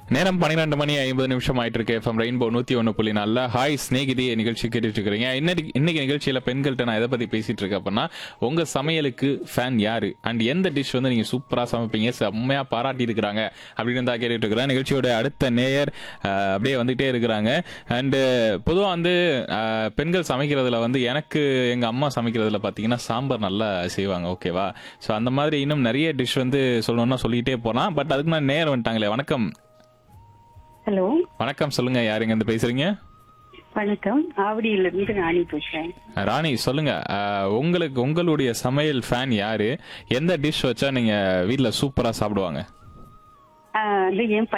நேரம் பன்னிரெண்டு மணி ஐம்பது நிமிஷம் ஆயிட்டு இருக்கு எஃப்எம் ரெயின்போ நூத்தி ஒன்று புள்ளி நாலில் ஹாய் ஸ்நேகிதி நிகழ்ச்சி கேட்டுட்டு இருக்கிறீங்க இன்னைக்கு இன்னைக்கு நிகழ்ச்சியில பெண்கள்கிட்ட நான் எதை பத்தி பேசிட்டு இருக்கேன் அப்படின்னா உங்க சமையலுக்கு ஃபேன் யாரு அண்ட் எந்த டிஷ் வந்து நீங்க சூப்பரா சமைப்பீங்க செம்மையா பாராட்டி இருக்கிறாங்க அப்படின்னு தான் கேட்டுட்டு இருக்கிறேன் நிகழ்ச்சியோட அடுத்த நேயர் அஹ், அப்படியே வந்துட்டே இருக்கிறாங்க அண்டு பொதுவாக வந்து அஹ், பெண்கள் சமைக்கிறதுல வந்து எனக்கு எங்க அம்மா சமைக்கிறதுல பாத்தீங்கன்னா சாம்பார் நல்லா செய்வாங்க ஓகேவா ஸோ அந்த மாதிரி இன்னும் நிறைய டிஷ் வந்து சொல்லணும்னா சொல்லிக்கிட்டே போகலாம் பட் அதுக்கு நான் நேரம் வந்துட்டாங்களே வணக்கம் ஹலோ வணக்கம் சொல்லுங்க யாருங்க இருந்து பேசுறீங்க வணக்கம் ஆவடியில இருந்து ராணி பேசுறேன் ராணி சொல்லுங்க அஹ், உங்களுக்கு உங்களுடைய சமையல் ஃபேன் யாரு எந்த டிஷ் வச்சா நீங்க வீட்ல சூப்பரா சாப்பிடுவாங்க ஆஹ் வந்து என்